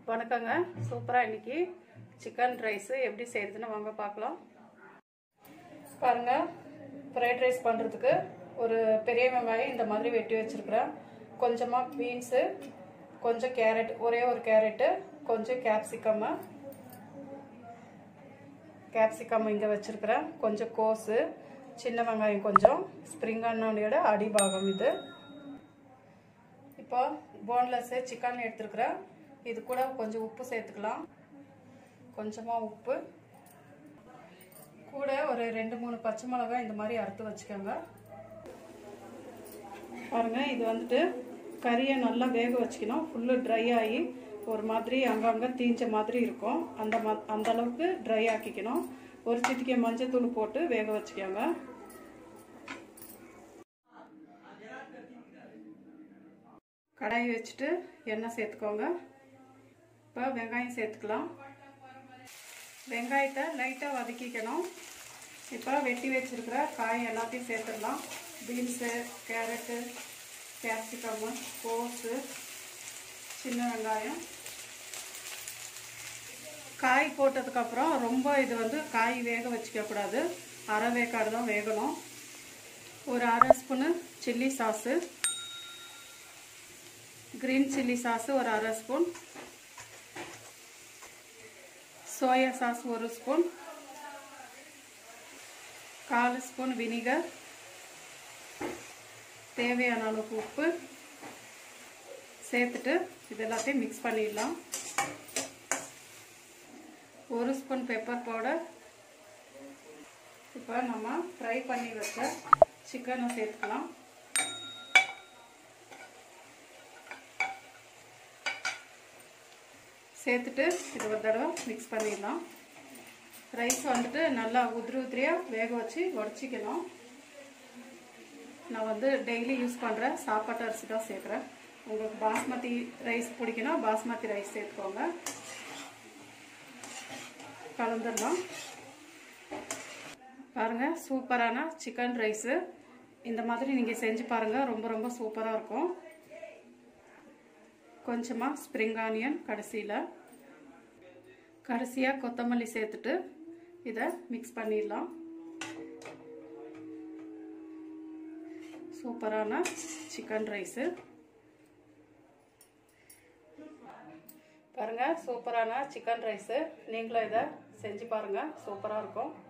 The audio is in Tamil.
வணக்கங்க சூப்பராக இன்னைக்கு சிக்கன் ரைஸு எப்படி செய்யறதுன்னு வாங்க பார்க்கலாம் பாருங்க ஃப்ரைட் ரைஸ் பண்ணுறதுக்கு ஒரு பெரிய வெங்காயம் இந்த மாதிரி வெட்டி வச்சுருக்குறேன் கொஞ்சமாக பீன்ஸு கொஞ்சம் கேரட் ஒரே ஒரு கேரட்டு கொஞ்சம் கேப்சிகம்மு கேப்சிகம் இங்கே வச்சுருக்கிறேன் கொஞ்சம் கோஸு சின்ன வெங்காயம் கொஞ்சம் ஸ்ப்ரிங் அண்ணானியோட அடிபாகம் இது இப்போ போன்லெஸ்ஸு சிக்கன் எடுத்துருக்குறேன் இது கூட கொஞ்சம் உப்பு சேர்த்துக்கலாம் கொஞ்சமாக உப்பு கூட ஒரு ரெண்டு மூணு பச்சை மிளகாய் இந்த மாதிரி அறுத்து வச்சுக்கோங்க பாருங்க இது வந்துட்டு கறியை நல்லா வேக வச்சுக்கணும் ஃபுல்லு ட்ரை ஆகி ஒரு மாதிரி அங்கங்கே தீஞ்ச மாதிரி இருக்கும் அந்த மா அந்த அளவுக்கு ட்ரை ஆக்கிக்கணும் ஒரு சிட்டிக்கை மஞ்சத்தூள் போட்டு வேக வச்சுக்கோங்க கடாய் வச்சுட்டு எண்ணெய் சேர்த்துக்கோங்க இப்போ வெங்காயம் சேர்த்துக்கலாம் வெங்காயத்தை லைட்டாக வதக்கிக்கணும் இப்போ வெட்டி வச்சுருக்கிற காய் எல்லாத்தையும் சேர்த்துடலாம் பீன்ஸு கேரட்டு கேப்சிகம்மு கோஸு சின்ன வெங்காயம் காய் போட்டதுக்கப்புறம் ரொம்ப இது வந்து காய் வேக வச்சுக்கக்கூடாது அரை வேக்காடு தான் வேகணும் ஒரு அரை spoon chilli sauce green chilli sauce ஒரு அரை ஸ்பூன் சோயா சாஸ் ஒரு ஸ்பூன் கால் ஸ்பூன் வினிகர் தேவையான அளவுக்கு உப்பு சேர்த்துட்டு இது எல்லாத்தையும் மிக்ஸ் பண்ணிடலாம் ஒரு ஸ்பூன் பெப்பர் பவுடர் இப்போ நம்ம ஃப்ரை பண்ணி வச்ச சிக்கனை சேர்த்துக்கலாம் சேர்த்துட்டு இது ஒரு தடவை மிக்ஸ் பண்ணிடலாம் ரைஸ் வந்துட்டு நல்லா உதிரி உதிரியாக வேக வச்சு உடச்சிக்கணும் நான் வந்து டெய்லி யூஸ் பண்ணுற சாப்பாட்டு அரிசி தான் சேர்க்குறேன் உங்களுக்கு பாஸ்மதி ரைஸ் பிடிக்கணும் பாஸ்மதி ரைஸ் சேர்த்துக்கோங்க கலந்துடலாம் பாருங்கள் சூப்பரான சிக்கன் ரைஸு இந்த மாதிரி நீங்கள் செஞ்சு பாருங்கள் ரொம்ப ரொம்ப சூப்பராக இருக்கும் கொஞ்சமாக ஸ்ப்ரிங் ஆனியன் கடைசியில் கடைசியாக கொத்தமல்லி சேர்த்துட்டு இதை மிக்ஸ் பண்ணிடலாம் சூப்பரான சிக்கன் ரைஸு பாருங்கள் சூப்பரான சிக்கன் ரைஸு நீங்களும் இதை செஞ்சு பாருங்கள் சூப்பராக இருக்கும்